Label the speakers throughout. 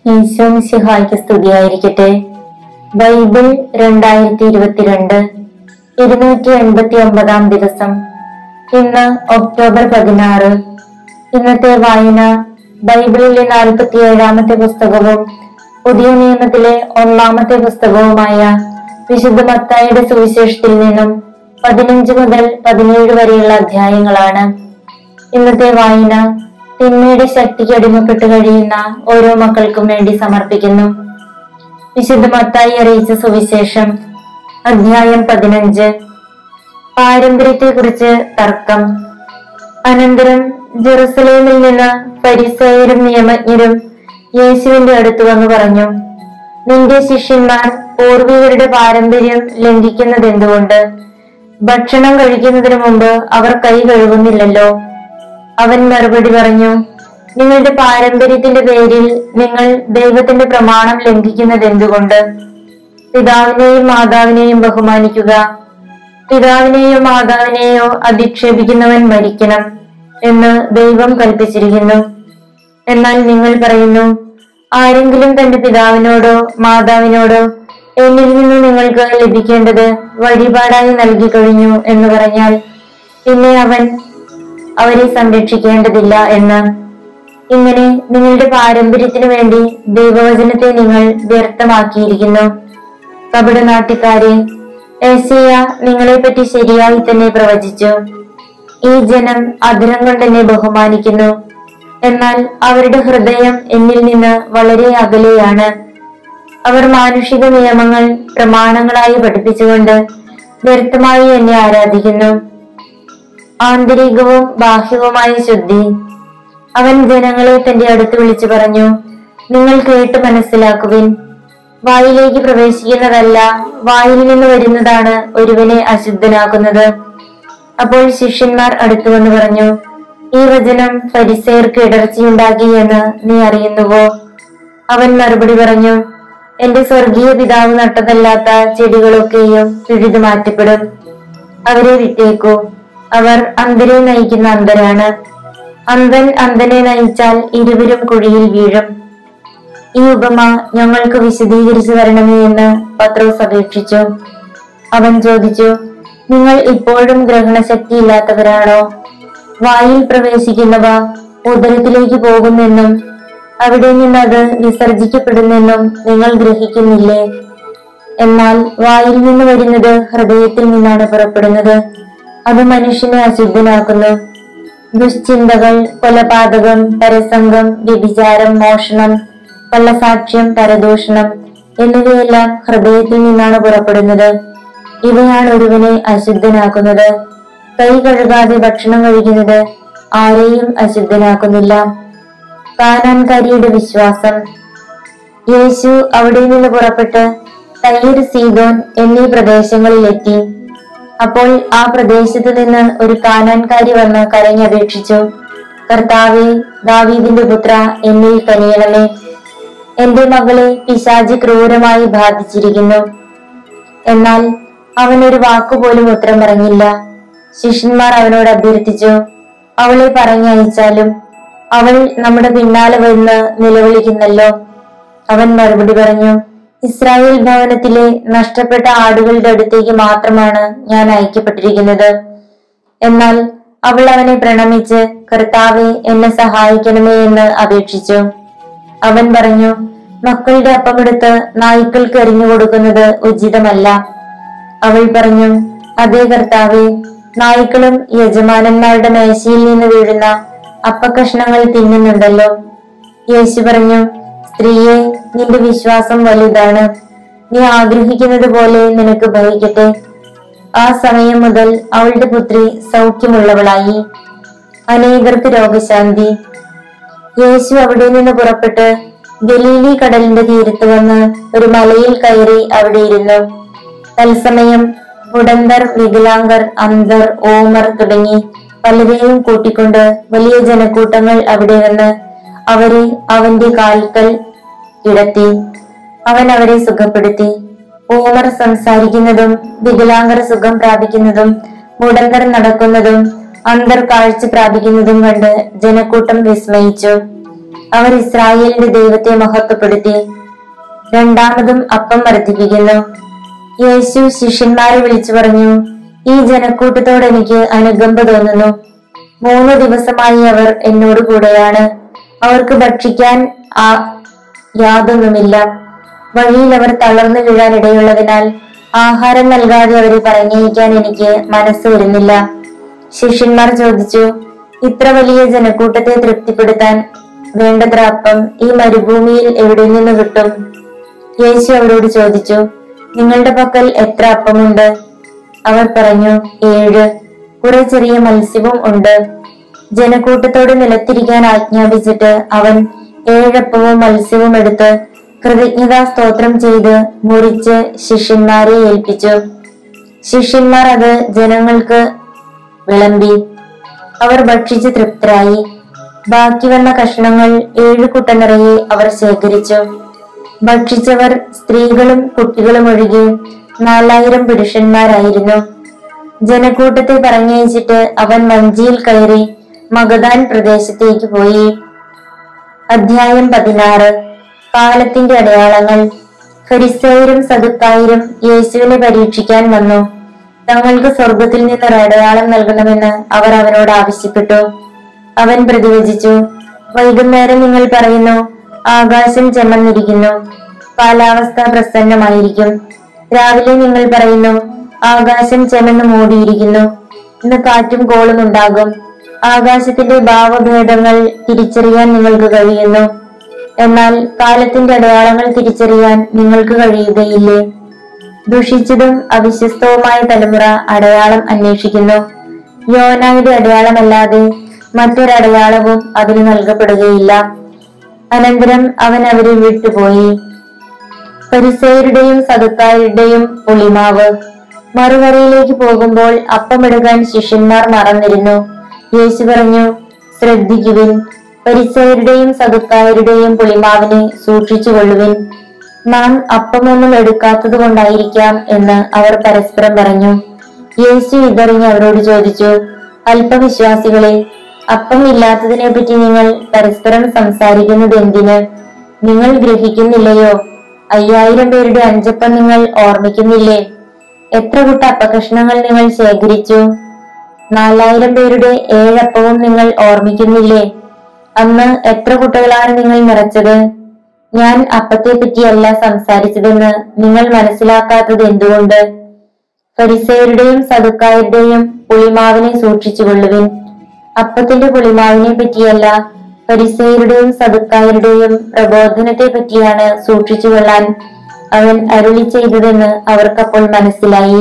Speaker 1: ഈശോ മിശിഹായ്ക്ക് സ്തുതിയായിരിക്കട്ടെ ബൈബിൾ രണ്ടായിരത്തി ഇരുപത്തിരണ്ട് ഇരുന്നൂറ്റി എൺപത്തി ഒമ്പതാം ദിവസം ഇന്ന് ഒക്ടോബർ പതിനാറ് ഇന്നത്തെ വായന ബൈബിളിലെ നാൽപ്പത്തി ഏഴാമത്തെ പുസ്തകവും പുതിയ നിയമത്തിലെ ഒന്നാമത്തെ പുസ്തകവുമായ വിശുദ്ധ മത്തായിയുടെ സുവിശേഷത്തിൽ നിന്നും പതിനഞ്ച് മുതൽ പതിനേഴ് വരെയുള്ള അധ്യായങ്ങളാണ് ഇന്നത്തെ വായന തിന്മയുടെ ശക്തിക്ക് അടിമപ്പെട്ട് കഴിയുന്ന ഓരോ മക്കൾക്കും വേണ്ടി സമർപ്പിക്കുന്നു വിശുദ്ധ മത്തായി അറിയിച്ച സുവിശേഷം അധ്യായം പതിനഞ്ച് പാരമ്പര്യത്തെക്കുറിച്ച് തർക്കം അനന്തരം ജെറുസലേമിൽ നിന്ന് പരിസയരും നിയമജ്ഞരും യേശുവിന്റെ അടുത്ത് വന്നു പറഞ്ഞു നിന്റെ ശിഷ്യന്മാർ പൂർവികരുടെ പാരമ്പര്യം ലംഘിക്കുന്നത് എന്തുകൊണ്ട് ഭക്ഷണം കഴിക്കുന്നതിന് മുമ്പ് അവർ കൈ കഴുകുന്നില്ലല്ലോ അവൻ മറുപടി പറഞ്ഞു നിങ്ങളുടെ പാരമ്പര്യത്തിന്റെ പേരിൽ നിങ്ങൾ ദൈവത്തിന്റെ പ്രമാണം ലംഘിക്കുന്നത് എന്തുകൊണ്ട് പിതാവിനെയും മാതാവിനെയും ബഹുമാനിക്കുക പിതാവിനെയോ മാതാവിനെയോ അധിക്ഷേപിക്കുന്നവൻ മരിക്കണം എന്ന് ദൈവം കൽപ്പിച്ചിരിക്കുന്നു എന്നാൽ നിങ്ങൾ പറയുന്നു ആരെങ്കിലും തന്റെ പിതാവിനോടോ മാതാവിനോടോ എന്നിൽ നിന്ന് നിങ്ങൾക്ക് ലഭിക്കേണ്ടത് വഴിപാടായി നൽകി കഴിഞ്ഞു എന്ന് പറഞ്ഞാൽ പിന്നെ അവൻ അവരെ സംരക്ഷിക്കേണ്ടതില്ല എന്ന് ഇങ്ങനെ നിങ്ങളുടെ പാരമ്പര്യത്തിനു വേണ്ടി ദൈവവചനത്തെ നിങ്ങൾ വ്യർത്ഥമാക്കിയിരിക്കുന്നു കപട നാട്ടിക്കാരെ ഏശയ്യ നിങ്ങളെപ്പറ്റി ശരിയായി തന്നെ പ്രവചിച്ചു ഈ ജനം അധരം കൊണ്ട് എന്നെ ബഹുമാനിക്കുന്നു എന്നാൽ അവരുടെ ഹൃദയം എന്നിൽ നിന്ന് വളരെ അകലെയാണ് അവർ മാനുഷിക നിയമങ്ങൾ പ്രമാണങ്ങളായി പഠിപ്പിച്ചുകൊണ്ട് വ്യർത്ഥമായി എന്നെ ആരാധിക്കുന്നു ആന്തരികവും ബാഹ്യവുമായ ശുദ്ധി അവൻ ജനങ്ങളെ തന്റെ അടുത്ത് വിളിച്ചു പറഞ്ഞു നിങ്ങൾ കേട്ട് മനസ്സിലാക്കുവിൻ വായിലേക്ക് പ്രവേശിക്കുന്നതല്ല വായിൽ നിന്ന് വരുന്നതാണ് ഒരുവനെ അശുദ്ധനാക്കുന്നത് അപ്പോൾ ശിഷ്യന്മാർ അടുത്തു വന്ന് പറഞ്ഞു ഈ വചനം ഫരിസേർക്ക് ഇടർച്ചയുണ്ടാക്കി എന്ന് നീ അറിയുന്നുവോ അവൻ മറുപടി പറഞ്ഞു എന്റെ സ്വർഗീയ പിതാവ് നട്ടതല്ലാത്ത ചെടികളൊക്കെയും പിഴുതു മാറ്റപ്പെടും അവരെ വിട്ടേക്കൂ അവർ അന്ധരെ നയിക്കുന്ന അന്ധരാണ് അന്ധൻ അന്ധനെ നയിച്ചാൽ ഇരുവരും കുഴിയിൽ വീഴും ഈ ഉപമ ഞങ്ങൾക്ക് വിശദീകരിച്ചു തരണമേ എന്ന് പത്രോസ് അപേക്ഷിച്ചു അവൻ ചോദിച്ചു നിങ്ങൾ ഇപ്പോഴും ഗ്രഹണശക്തി ഇല്ലാത്തവരാണോ വായിൽ പ്രവേശിക്കുന്നവ ഉദരത്തിലേക്ക് പോകുന്നെന്നും അവിടെ നിന്ന് അത് വിസർജിക്കപ്പെടുന്നെന്നും നിങ്ങൾ ഗ്രഹിക്കുന്നില്ലേ എന്നാൽ വായിൽ നിന്ന് വരുന്നത് ഹൃദയത്തിൽ നിന്നാണ് പുറപ്പെടുന്നത് അത് മനുഷ്യനെ അശുദ്ധനാക്കുന്നു ദുശ്ചിന്തകൾ കൊലപാതകം പരസംഗം വ്യഭിചാരം മോഷണം കള്ളസാക്ഷ്യം പരദൂഷണം എന്നിവയെല്ലാം ഹൃദയത്തിൽ നിന്നാണ് പുറപ്പെടുന്നത് ഇവയാണ് ഒരുവനെ അശുദ്ധനാക്കുന്നത് കൈ കഴുകാതെ ഭക്ഷണം കഴിക്കുന്നത് ആരെയും അശുദ്ധനാക്കുന്നില്ല കാനാൻകാരിയുടെ വിശ്വാസം യേശു അവിടെ നിന്ന് പുറപ്പെട്ട് തൈര് സീതോൻ എന്നീ പ്രദേശങ്ങളിലെത്തി അപ്പോൾ ആ പ്രദേശത്ത് നിന്ന് ഒരു കാനാൻകാരി വന്ന് കരഞ്ഞപേക്ഷിച്ചു കർത്താവെ ദാവീദിന്റെ പുത്ര എന്നിൽ കനിയണമേ എന്റെ മകളെ പിശാജ് ക്രൂരമായി ബാധിച്ചിരിക്കുന്നു എന്നാൽ അവൻ ഒരു വാക്കുപോലും ഉത്തരം പറഞ്ഞില്ല ശിഷ്യന്മാർ അവനോട് അഭ്യർത്ഥിച്ചു അവളെ പറഞ്ഞയച്ചാലും അവൾ നമ്മുടെ പിന്നാലെ വന്ന് നിലവിളിക്കുന്നല്ലോ അവൻ മറുപടി പറഞ്ഞു ഇസ്രായേൽ ഭവനത്തിലെ നഷ്ടപ്പെട്ട ആടുകളുടെ അടുത്തേക്ക് മാത്രമാണ് ഞാൻ അയക്കപ്പെട്ടിരിക്കുന്നത് എന്നാൽ അവൾ അവനെ പ്രണമിച്ച് കർത്താവെ എന്നെ സഹായിക്കണമേ എന്ന് അപേക്ഷിച്ചു അവൻ പറഞ്ഞു മക്കളുടെ അപ്പമെടുത്ത് നായ്ക്കൾക്ക് എറിഞ്ഞു കൊടുക്കുന്നത് ഉചിതമല്ല അവൾ പറഞ്ഞു അതേ കർത്താവെ നായ്ക്കളും യജമാനന്മാരുടെ മേശയിൽ നിന്ന് വീഴുന്ന അപ്പക്കഷ്ണങ്ങൾ തിന്നുന്നുണ്ടല്ലോ യേശു പറഞ്ഞു സ്ത്രീയെ നിന്റെ വിശ്വാസം വലുതാണ് നീ ആഗ്രഹിക്കുന്നത് പോലെ നിനക്ക് ഭവിക്കട്ടെ ആ സമയം മുതൽ അവളുടെ പുത്രി സൗഖ്യമുള്ളവളായി അനേകർക്ക് രോഗശാന്തി യേശു അവിടെ നിന്ന് പുറപ്പെട്ട് ഗലീലി കടലിന്റെ തീരത്ത് വന്ന് ഒരു മലയിൽ കയറി അവിടെ ഇരുന്നു തത്സമയം ഉടന്തർ വികലാംഗർ അന്തർ ഓമർ തുടങ്ങി പലരെയും കൂട്ടിക്കൊണ്ട് വലിയ ജനക്കൂട്ടങ്ങൾ അവിടെ വന്ന് അവരെ അവന്റെ കാൽക്കൽ കിടത്തി അവൻ അവരെ സുഖപ്പെടുത്തി ഓമർ സംസാരിക്കുന്നതും വികലാംഗർ സുഖം പ്രാപിക്കുന്നതും മുടന്തർ നടക്കുന്നതും അന്തർ കാഴ്ച പ്രാപിക്കുന്നതും കണ്ട് ജനക്കൂട്ടം വിസ്മയിച്ചു അവർ ഇസ്രായേലിന്റെ ദൈവത്തെ മഹത്വപ്പെടുത്തി രണ്ടാമതും അപ്പം വർദ്ധിപ്പിക്കുന്നു യേശു ശിഷ്യന്മാരെ വിളിച്ചു പറഞ്ഞു ഈ ജനക്കൂട്ടത്തോട് എനിക്ക് അനുകമ്പ തോന്നുന്നു മൂന്ന് ദിവസമായി അവർ എന്നോട് കൂടെയാണ് അവർക്ക് ഭക്ഷിക്കാൻ ആ യാതൊന്നുമില്ല വഴിയിൽ അവർ തളർന്നു വീഴാൻ ഇടയുള്ളതിനാൽ ആഹാരം നൽകാതെ അവരെ പറഞ്ഞയക്കാൻ എനിക്ക് മനസ്സ് വരുന്നില്ല ശിഷ്യന്മാർ ചോദിച്ചു ഇത്ര വലിയ ജനക്കൂട്ടത്തെ തൃപ്തിപ്പെടുത്താൻ വേണ്ടത്ര അപ്പം ഈ മരുഭൂമിയിൽ എവിടെ നിന്ന് കിട്ടും യേശു അവരോട് ചോദിച്ചു നിങ്ങളുടെ പക്കൽ എത്ര അപ്പമുണ്ട് അവർ പറഞ്ഞു ഏഴ് കുറെ ചെറിയ മത്സ്യവും ഉണ്ട് ജനക്കൂട്ടത്തോട് നിലത്തിരിക്കാൻ ആജ്ഞാപിച്ചിട്ട് അവൻ ഏഴപ്പവും മത്സ്യവും എടുത്ത് കൃതജ്ഞതാ സ്തോത്രം ചെയ്ത് മുറിച്ച് ശിഷ്യന്മാരെ ഏൽപ്പിച്ചു ശിഷ്യന്മാർ അത് ജനങ്ങൾക്ക് വിളമ്പി അവർ ഭക്ഷിച്ച് തൃപ്തരായി ബാക്കി വന്ന കഷ്ണങ്ങൾ ഏഴു കുട്ട നിറയെ അവർ ശേഖരിച്ചു ഭക്ഷിച്ചവർ സ്ത്രീകളും കുട്ടികളും ഒഴികെ നാലായിരം പുരുഷന്മാരായിരുന്നു ജനക്കൂട്ടത്തെ പറഞ്ഞയച്ചിട്ട് അവൻ വഞ്ചിയിൽ കയറി മഗദാൻ പ്രദേശത്തേക്ക് പോയി അധ്യായം പതിനാറ് കാലത്തിന്റെ അടയാളങ്ങൾ ഫരിസേയരും സദുക്കായരും യേശുവിനെ പരീക്ഷിക്കാൻ വന്നു തങ്ങൾക്ക് സ്വർഗത്തിൽ നിന്നൊരു അടയാളം നൽകണമെന്ന് അവർ അവനോട് ആവശ്യപ്പെട്ടു അവൻ പ്രതിവചിച്ചു വൈകുന്നേരം നിങ്ങൾ പറയുന്നു ആകാശം ചെമ്മന്നിരിക്കുന്നു കാലാവസ്ഥ പ്രസന്നമായിരിക്കും രാവിലെ നിങ്ങൾ പറയുന്നു ആകാശം ചെമന്ന് മൂടിയിരിക്കുന്നു ഇന്ന് കാറ്റും കോളും ഉണ്ടാകും ആകാശത്തിന്റെ ഭാവഭേദങ്ങൾ തിരിച്ചറിയാൻ നിങ്ങൾക്ക് കഴിയുന്നു എന്നാൽ കാലത്തിന്റെ അടയാളങ്ങൾ തിരിച്ചറിയാൻ നിങ്ങൾക്ക് കഴിയുകയില്ലേ ദുഷിച്ചതും അവിശ്വസ്തവുമായ തലമുറ അടയാളം അന്വേഷിക്കുന്നു യോനായുടെ അടയാളമല്ലാതെ മറ്റൊരടയാളവും അതിന് നൽകപ്പെടുകയില്ല അനന്തരം അവൻ അവരെ വിട്ടുപോയി പരിസയരുടെയും സതുക്കാരുടെയും പുളിമാവ് മറുകരയിലേക്ക് പോകുമ്പോൾ അപ്പമെടുക്കാൻ ശിഷ്യന്മാർ മറന്നിരുന്നു യേശു പറഞ്ഞു ശ്രദ്ധിക്കുവിൻ പരിസയരുടെയും സതുക്കായരുടെയും പുളിമാവിനെ സൂക്ഷിച്ചു കൊള്ളുവിൻ നാം അപ്പമൊന്നും എടുക്കാത്തത് കൊണ്ടായിരിക്കാം എന്ന് അവർ പരസ്പരം പറഞ്ഞു യേശു ഇതറിഞ്ഞ് അവരോട് ചോദിച്ചു അല്പവിശ്വാസികളെ അപ്പം ഇല്ലാത്തതിനെ പറ്റി നിങ്ങൾ പരസ്പരം സംസാരിക്കുന്നത് എന്തിന് നിങ്ങൾ ഗ്രഹിക്കുന്നില്ലയോ അയ്യായിരം പേരുടെ അഞ്ചപ്പം നിങ്ങൾ ഓർമ്മിക്കുന്നില്ലേ എത്ര കുട്ട അപ്പകഷ്ണങ്ങൾ നിങ്ങൾ ശേഖരിച്ചു നാലായിരം പേരുടെ ഏഴപ്പവും നിങ്ങൾ ഓർമ്മിക്കുന്നില്ലേ അന്ന് എത്ര കുട്ടകളാണ് നിങ്ങൾ നിറച്ചത് ഞാൻ അപ്പത്തെ പറ്റിയല്ല സംസാരിച്ചതെന്ന് നിങ്ങൾ മനസ്സിലാക്കാത്തത് എന്തുകൊണ്ട് ഫരിസയരുടെയും സതുക്കായരുടെയും പുളിമാവിനെ സൂക്ഷിച്ചുകൊള്ളുവിൻ അപ്പത്തിന്റെ പുളിമാവിനെ പറ്റിയല്ല ഫരിസയരുടെയും സതുക്കായരുടെയും പ്രബോധനത്തെ പറ്റിയാണ് സൂക്ഷിച്ചുകൊള്ളാൻ അവൻ അരുളി ചെയ്തതെന്ന് അവർക്കപ്പോൾ മനസ്സിലായി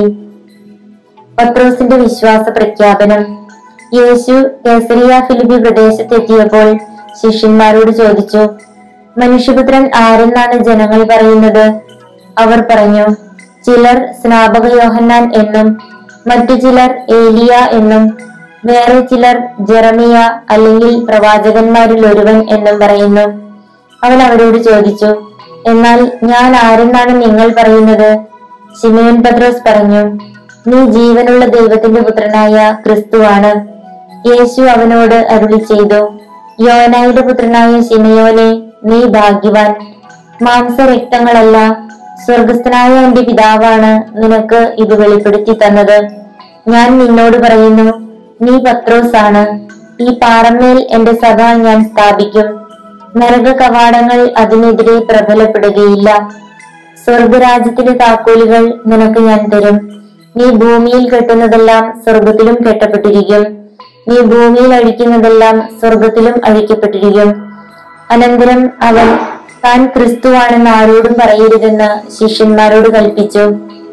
Speaker 1: പത്രോസിന്റെ വിശ്വാസ പ്രഖ്യാപനം യേശു കേസറിയ ഫിലിപ്പി പ്രദേശത്തെത്തിയപ്പോൾ ശിഷ്യന്മാരോട് ചോദിച്ചു മനുഷ്യപുത്രൻ ആരെന്നാണ് ജനങ്ങൾ പറയുന്നത് അവർ പറഞ്ഞു ചിലർ സ്നാപക യോഹന്നാൻ എന്നും മറ്റു ചിലർ ഏലിയ എന്നും വേറെ ചിലർ ജെറമിയ അല്ലെങ്കിൽ പ്രവാചകന്മാരിൽ ഒരുവൻ എന്നും പറയുന്നു അവൻ അവരോട് ചോദിച്ചു എന്നാൽ ഞാൻ ആരെന്നാണ് നിങ്ങൾ പറയുന്നത് ശിമയോൻ പത്രോസ് പറഞ്ഞു നീ ജീവനുള്ള ദൈവത്തിന്റെ പുത്രനായ ക്രിസ്തുവാണ് യേശു അവനോട് അരുളി ചെയ്തു യോനായുടെ പുത്രനായ ശിമയോനെ നീ ഭാഗ്യവാൻ മാംസരക്തങ്ങളല്ല സ്വർഗസ്ഥനായ എന്റെ പിതാവാണ് നിനക്ക് ഇത് വെളിപ്പെടുത്തി തന്നത് ഞാൻ നിന്നോട് പറയുന്നു നീ പത്രോസ് ആണ് ഈ പാറമേൽ എന്റെ സഭ ഞാൻ സ്ഥാപിക്കും നരക കവാടങ്ങൾ അതിനെതിരെ പ്രബലപ്പെടുകയില്ല സ്വർഗരാജ്യത്തിന്റെ താക്കോലുകൾ നിനക്ക് ഞാൻ തരും നീ ഭൂമിയിൽ കെട്ടുന്നതെല്ലാം സ്വർഗത്തിലും കെട്ടപ്പെട്ടിരിക്കും നീ ഭൂമിയിൽ അഴിക്കുന്നതെല്ലാം സ്വർഗത്തിലും അഴിക്കപ്പെട്ടിരിക്കും അനന്തരം അവൻ താൻ ക്രിസ്തുവാണെന്ന് ആരോടും പറയരുതെന്ന് ശിഷ്യന്മാരോട് കൽപ്പിച്ചു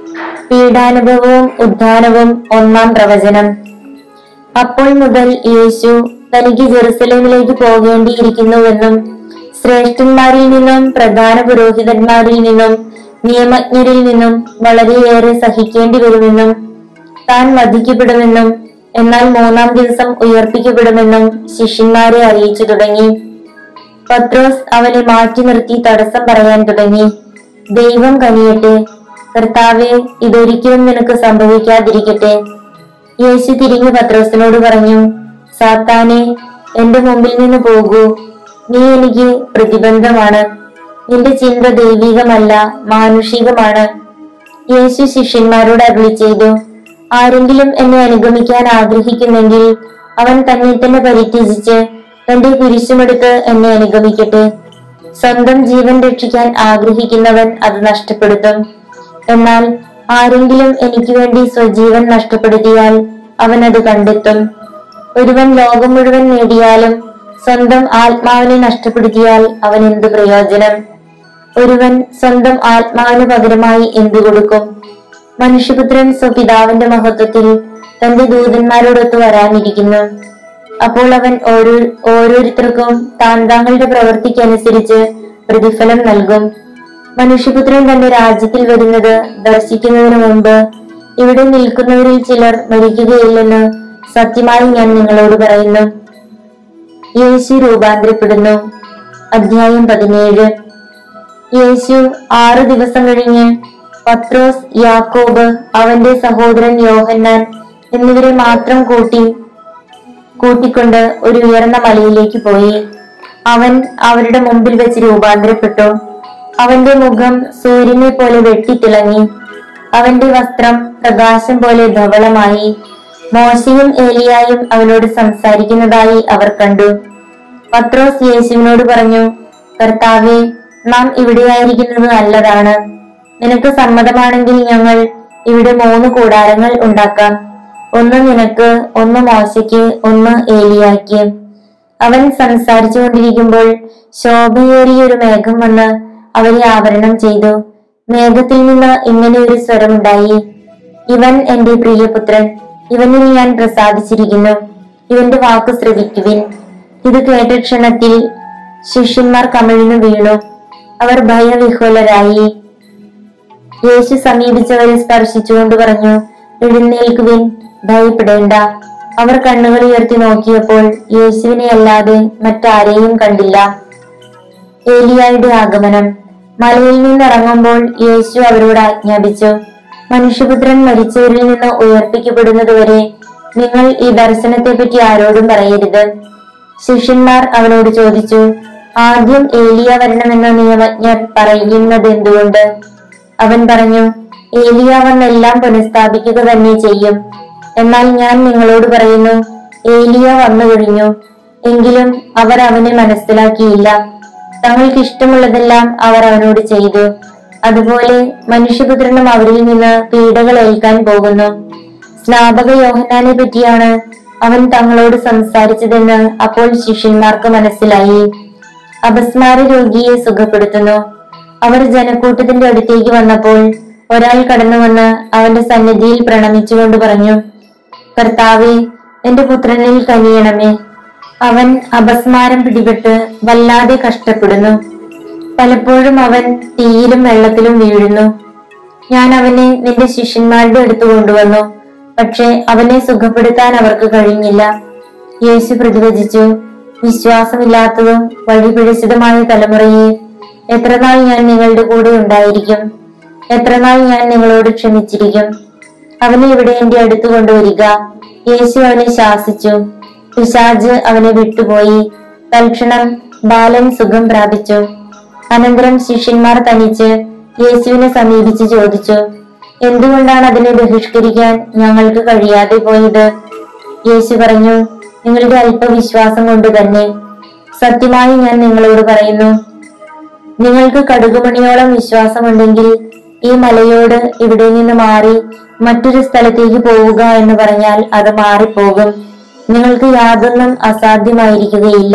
Speaker 1: പീഡാനുഭവവും ഉദ്ധാനവും ഒന്നാം പ്രവചനം അപ്പോൾ മുതൽ യേശു തനിക്ക് ജെറുസലേമിലേക്ക് പോകേണ്ടിയിരിക്കുന്നുവെന്നും ശ്രേഷ്ഠന്മാരിൽ നിന്നും പ്രധാന പുരോഹിതന്മാരിൽ നിന്നും നിയമജ്ഞരിൽ നിന്നും വളരെയേറെ സഹിക്കേണ്ടി വരുമെന്നും താൻ വധിക്കപ്പെടുമെന്നും എന്നാൽ മൂന്നാം ദിവസം ഉയർപ്പിക്കപ്പെടുമെന്നും ശിഷ്യന്മാരെ അറിയിച്ചു തുടങ്ങി പത്രോസ് അവനെ മാറ്റി നിർത്തി തടസ്സം പറയാൻ തുടങ്ങി ദൈവം കനിയട്ടെ കർത്താവെ ഇതൊരിക്കലും നിനക്ക് സംഭവിക്കാതിരിക്കട്ടെ യേശു തിരിഞ്ഞു പത്രോസിനോട് പറഞ്ഞു സാത്താനെ എന്റെ മുമ്പിൽ നിന്ന് പോകൂ നീ എനിക്ക് പ്രതിബന്ധമാണ് നിന്റെ ചിന്ത ദൈവികമല്ല മാനുഷികമാണ് യേശു ശിഷ്യന്മാരോട് അരുളി ചെയ്തു ആരെങ്കിലും എന്നെ അനുഗമിക്കാൻ ആഗ്രഹിക്കുന്നെങ്കിൽ അവൻ തന്നെ തന്നെ പരിത്യജിച്ച് തന്റെ കുരിശുമെടുത്ത് എന്നെ അനുഗമിക്കട്ടെ സ്വന്തം ജീവൻ രക്ഷിക്കാൻ ആഗ്രഹിക്കുന്നവൻ അത് നഷ്ടപ്പെടുത്തും എന്നാൽ ആരെങ്കിലും എനിക്ക് വേണ്ടി സ്വജീവൻ നഷ്ടപ്പെടുത്തിയാൽ അവൻ അത് കണ്ടെത്തും ഒരുവൻ ലോകം മുഴുവൻ നേടിയാലും സ്വന്തം ആത്മാവിനെ നഷ്ടപ്പെടുത്തിയാൽ അവൻ എന്ത് പ്രയോജനം ഒരുവൻ സ്വന്തം ആത്മാവിന് പകരമായി എന്തു കൊടുക്കും മനുഷ്യപുത്രൻ സ്വപിതാവിന്റെ മഹത്വത്തിൽ തന്റെ ദൂതന്മാരോടൊത്ത് വരാനിരിക്കുന്നു അപ്പോൾ അവൻ ഓരോ ഓരോരുത്തർക്കും താൻ താങ്കളുടെ പ്രവൃത്തിക്കനുസരിച്ച് പ്രതിഫലം നൽകും മനുഷ്യപുത്രൻ തന്റെ രാജ്യത്തിൽ വരുന്നത് ദർശിക്കുന്നതിന് മുമ്പ് ഇവിടെ നിൽക്കുന്നവരിൽ ചിലർ മരിക്കുകയില്ലെന്ന് സത്യമായി ഞാൻ നിങ്ങളോട് പറയുന്നു യേശു രൂപാന്തരപ്പെടുന്നു അധ്യായം പതിനേഴ് യേശു ആറു ദിവസം കഴിഞ്ഞ് പത്രോസ് യാക്കോബ് അവന്റെ സഹോദരൻ യോഹന്നാൻ എന്നിവരെ മാത്രം കൂട്ടി കൂട്ടിക്കൊണ്ട് ഒരു ഉയർന്ന മലയിലേക്ക് പോയി അവൻ അവരുടെ മുമ്പിൽ വെച്ച് രൂപാന്തരപ്പെട്ടു അവന്റെ മുഖം സൂര്യനെ പോലെ വെട്ടിത്തിളങ്ങി അവന്റെ വസ്ത്രം പ്രകാശം പോലെ ധവളമായി മോശയും ഏലിയായും അവനോട് സംസാരിക്കുന്നതായി അവർ കണ്ടു പത്രോസ് യേശുവിനോട് പറഞ്ഞു കർത്താവെ നാം ഇവിടെയായിരിക്കുന്നത് നല്ലതാണ് നിനക്ക് സമ്മതമാണെങ്കിൽ ഞങ്ങൾ ഇവിടെ മൂന്ന് കൂടാരങ്ങൾ ഉണ്ടാക്കാം ഒന്ന് നിനക്ക് ഒന്ന് മോശയ്ക്ക് ഒന്ന് ഏലിയാക്ക് അവൻ സംസാരിച്ചുകൊണ്ടിരിക്കുമ്പോൾ ശോഭയേറിയ ഒരു മേഘം വന്ന് അവരെ ആവരണം ചെയ്തു മേഘത്തിൽ നിന്ന് ഇങ്ങനെ ഒരു സ്വരമുണ്ടായി ഇവൻ എന്റെ പ്രിയപുത്രൻ ഇവനിൽ ഞാൻ പ്രസാദിച്ചിരിക്കുന്നു ഇവന്റെ വാക്ക് ശ്രവിക്കുവിൻ ഇത് കേട്ട ക്ഷണത്തിൽ ശിഷ്യന്മാർ കമിഴ്ന്നു വീണു അവർ ഭയവിഹ്വലരായി യേശു സമീപിച്ചവരെ സ്പർശിച്ചുകൊണ്ട് പറഞ്ഞു എഴുന്നേൽക്കുവിൻ ഭയപ്പെടേണ്ട അവർ കണ്ണുകൾ ഉയർത്തി നോക്കിയപ്പോൾ യേശുവിനെ അല്ലാതെ മറ്റാരെയും കണ്ടില്ല ഏലിയായുടെ ആഗമനം മലയിൽ നിന്നിറങ്ങുമ്പോൾ യേശു അവരോട് ആജ്ഞാപിച്ചു മനുഷ്യപുത്രൻ മരിച്ചവരിൽ നിന്ന് ഉയർപ്പിക്കപ്പെടുന്നതുവരെ നിങ്ങൾ ഈ ദർശനത്തെ പറ്റി ആരോടും പറയരുത് ശിഷ്യന്മാർ അവനോട് ചോദിച്ചു ആദ്യം ഏലിയ വരണമെന്ന് നിയമജ്ഞർ പറയുന്നത് എന്തുകൊണ്ട് അവൻ പറഞ്ഞു ഏലിയ വന്നെല്ലാം പുനഃസ്ഥാപിക്കുക തന്നെ ചെയ്യും എന്നാൽ ഞാൻ നിങ്ങളോട് പറയുന്നു ഏലിയ വന്നു കഴിഞ്ഞു എങ്കിലും അവർ അവനെ മനസ്സിലാക്കിയില്ല തങ്ങൾക്ക് ഇഷ്ടമുള്ളതെല്ലാം അവർ അവനോട് ചെയ്തു അതുപോലെ മനുഷ്യപുത്രനും അവരിൽ നിന്ന് പീഡകൾ ഏൽക്കാൻ പോകുന്നു സ്നാപക യോഹന്നാനെ പറ്റിയാണ് അവൻ തങ്ങളോട് സംസാരിച്ചതെന്ന് അപ്പോൾ ശിഷ്യന്മാർക്ക് മനസ്സിലായി അപസ്മാര രോഗിയെ സുഖപ്പെടുത്തുന്നു അവർ ജനക്കൂട്ടത്തിന്റെ അടുത്തേക്ക് വന്നപ്പോൾ ഒരാൾ കടന്നു വന്ന് അവന്റെ സന്നിധിയിൽ പ്രണമിച്ചുകൊണ്ട് പറഞ്ഞു കർത്താവെ എന്റെ പുത്രനിൽ കനിയണമേ അവൻ അപസ്മാരം പിടിപെട്ട് വല്ലാതെ കഷ്ടപ്പെടുന്നു പലപ്പോഴും അവൻ തീയിലും വെള്ളത്തിലും വീഴുന്നു ഞാൻ അവനെ നിന്റെ ശിഷ്യന്മാരുടെ അടുത്ത് കൊണ്ടുവന്നു പക്ഷെ അവനെ സുഖപ്പെടുത്താൻ അവർക്ക് കഴിഞ്ഞില്ല യേശു പ്രതിവചിച്ചു വിശ്വാസമില്ലാത്തതും വഴിപിഴച്ചതുമായ തലമുറയെ എത്രനാൾ ഞാൻ നിങ്ങളുടെ കൂടെ ഉണ്ടായിരിക്കും എത്രനാൾ ഞാൻ നിങ്ങളോട് ക്ഷമിച്ചിരിക്കും അവനെ ഇവിടെ എന്റെ അടുത്ത് കൊണ്ടുവരിക യേശു അവനെ ശാസിച്ചു പിശാജ് അവനെ വിട്ടുപോയി തൽക്ഷണം ബാലൻ സുഖം പ്രാപിച്ചു അനന്തരം ശിഷ്യന്മാർ തനിച്ച് യേശുവിനെ സമീപിച്ച് ചോദിച്ചു എന്തുകൊണ്ടാണ് അതിനെ ബഹിഷ്കരിക്കാൻ ഞങ്ങൾക്ക് കഴിയാതെ പോയത് യേശു പറഞ്ഞു നിങ്ങളുടെ അല്പവിശ്വാസം കൊണ്ട് തന്നെ സത്യമായി ഞാൻ നിങ്ങളോട് പറയുന്നു നിങ്ങൾക്ക് കടുകുമണിയോളം വിശ്വാസമുണ്ടെങ്കിൽ ഈ മലയോട് ഇവിടെ നിന്ന് മാറി മറ്റൊരു സ്ഥലത്തേക്ക് പോവുക എന്ന് പറഞ്ഞാൽ അത് മാറിപ്പോകും നിങ്ങൾക്ക് യാതൊന്നും അസാധ്യമായിരിക്കുകയില്ല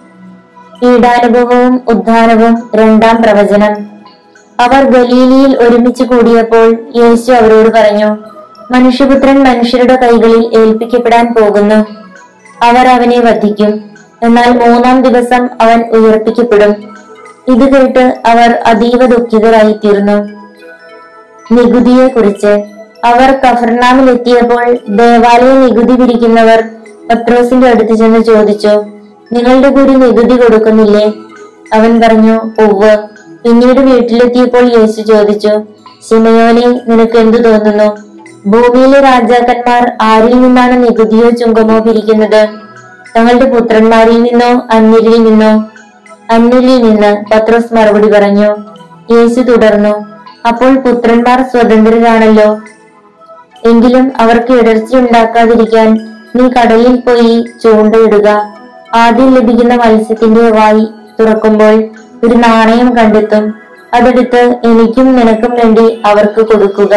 Speaker 1: പീഡാനുഭവവും ഉദ്ധാനവും രണ്ടാം പ്രവചനം അവർ ഗലീലിയിൽ ഒരുമിച്ച് കൂടിയപ്പോൾ യേശു അവരോട് പറഞ്ഞു മനുഷ്യപുത്രൻ മനുഷ്യരുടെ കൈകളിൽ ഏൽപ്പിക്കപ്പെടാൻ പോകുന്നു അവർ അവനെ വധിക്കും എന്നാൽ മൂന്നാം ദിവസം അവൻ ഉയർപ്പിക്കപ്പെടും ഇത് കേട്ട് അവർ അതീവ ദുഃഖിതരായി തീർന്നു നികുതിയെ കുറിച്ച് അവർ കഫർനാമിൽ എത്തിയപ്പോൾ ദേവാലയ നികുതി പിരിക്കുന്നവർ പത്രോസിന്റെ അടുത്ത് ചെന്ന് ചോദിച്ചു നിങ്ങളുടെ കൂടി നികുതി കൊടുക്കുന്നില്ലേ അവൻ പറഞ്ഞു ഒവ്വ് പിന്നീട് വീട്ടിലെത്തിയപ്പോൾ യേശു ചോദിച്ചു ശിമയോനെ നിനക്ക് എന്തു തോന്നുന്നു ഭൂമിയിലെ രാജാക്കന്മാർ ആരിൽ നിന്നാണ് നികുതിയോ ചുങ്കമോ പിരിക്കുന്നത് തങ്ങളുടെ പുത്രന്മാരിൽ നിന്നോ അന്യരിൽ നിന്നോ അന്യരിൽ നിന്ന് പത്രോസ് മറുപടി പറഞ്ഞു യേശു തുടർന്നു അപ്പോൾ പുത്രന്മാർ സ്വതന്ത്രരാണല്ലോ എങ്കിലും അവർക്ക് ഇടർച്ച ഉണ്ടാക്കാതിരിക്കാൻ നീ കടലിൽ പോയി ചൂണ്ടയിടുക ആദ്യം ലഭിക്കുന്ന മത്സ്യത്തിന്റെ വായി തുറക്കുമ്പോൾ ഒരു നാണയം കണ്ടെത്തും അതെടുത്ത് എനിക്കും നിനക്കും വേണ്ടി അവർക്ക് കൊടുക്കുക